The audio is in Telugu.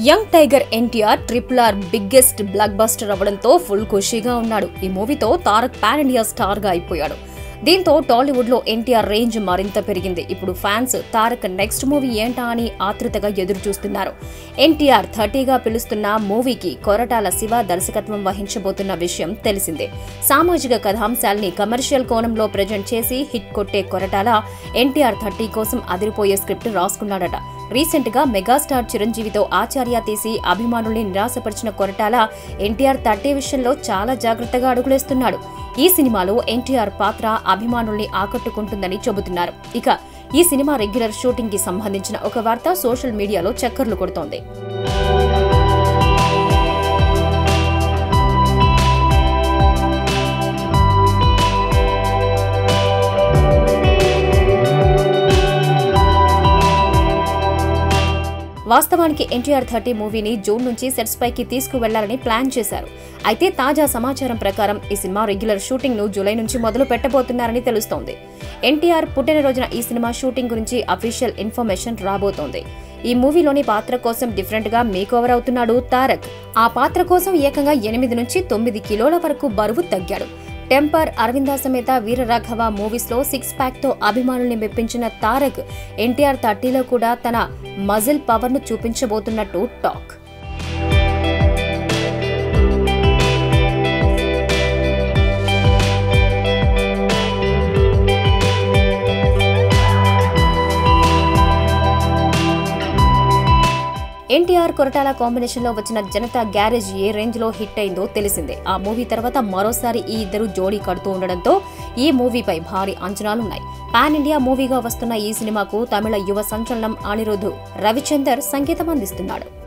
young tiger NTR triple R biggest blockbuster అవ్వడంతో ఫుల్ ఖుషీగా ఉన్నాడు ఈ మూవీతో తారక్ పాన్ ఇండియా స్టార్ గా అయిపోయాడు దీంతో టాలీవుడ్ లో ఎన్టీఆర్ రేంజ్ మరింత పెరిగింది ఇప్పుడు ఫ్యాన్స్ తారక్ నెక్స్ట్ మూవీ ఏంటా అని ఆతృతగా ఎదురు చూస్తున్నారు ఎన్టీఆర్ థర్టీగా పిలుస్తున్న మూవీకి కొరటాల శివ దర్శకత్వం వహించబోతున్న విషయం తెలిసిందే సామాజిక కథాంశాల్ని కమర్షియల్ కోణంలో ప్రజెంట్ చేసి హిట్ కొట్టే కొరటాల ఎన్టీఆర్ థర్టీ కోసం అదిరిపోయే స్క్రిప్ట్ రాసుకున్నాడట రీసెంట్ గా మెగాస్టార్ చిరంజీవితో ఆచార్య తీసి అభిమానుల్ని నిరాశపరిచిన కొరటాల ఎన్టీఆర్ థర్టీ విషయంలో చాలా జాగ్రత్తగా అడుగులేస్తున్నాడు ఈ సినిమాలో ఎన్టీఆర్ పాత్ర అభిమానుల్ని ఆకట్టుకుంటుందని చెబుతున్నారు ఇక ఈ సినిమా రెగ్యులర్ షూటింగ్ కి సంబంధించిన ఒక వార్త సోషల్ మీడియాలో చక్కర్లు కొడుతోంది వాస్తవానికి ఎన్టీఆర్ థర్టీ మూవీని జూన్ నుంచి సెట్స్ పైకి తీసుకువెళ్లాలని ప్లాన్ చేశారు అయితే తాజా సమాచారం ప్రకారం ఈ సినిమా రెగ్యులర్ షూటింగ్ ను జూలై నుంచి మొదలు పెట్టబోతున్నారని తెలుస్తోంది ఎన్టీఆర్ పుట్టినరోజున ఈ సినిమా షూటింగ్ గురించి అఫీషియల్ ఇన్ఫర్మేషన్ రాబోతోంది ఈ మూవీలోని పాత్ర కోసం డిఫరెంట్ గా మేకోవర్ అవుతున్నాడు తారక్ ఆ పాత్ర కోసం ఏకంగా ఎనిమిది నుంచి తొమ్మిది కిలోల వరకు బరువు తగ్గాడు టెంపర్ అరవింద సమేత వీరరాఘవ మూవీస్ లో సిక్స్ ప్యాక్ తో అభిమానుల్ని మెప్పించిన తారక్ ఎన్టీఆర్ థర్టీలో కూడా తన మజిల్ పవర్ ను చూపించబోతున్నట్టు టాక్ ఎన్టీఆర్ కొరటాల కాంబినేషన్ లో వచ్చిన జనతా గ్యారేజ్ ఏ రేంజ్ లో హిట్ అయిందో తెలిసిందే ఆ మూవీ తర్వాత మరోసారి ఈ ఇద్దరు జోడీ కడుతూ ఉండడంతో ఈ మూవీపై భారీ అంచనాలున్నాయి పాన్ ఇండియా మూవీగా వస్తున్న ఈ సినిమాకు తమిళ యువ సంచలనం అనిరుద్ధు రవిచందర్ సంగీతం అందిస్తున్నాడు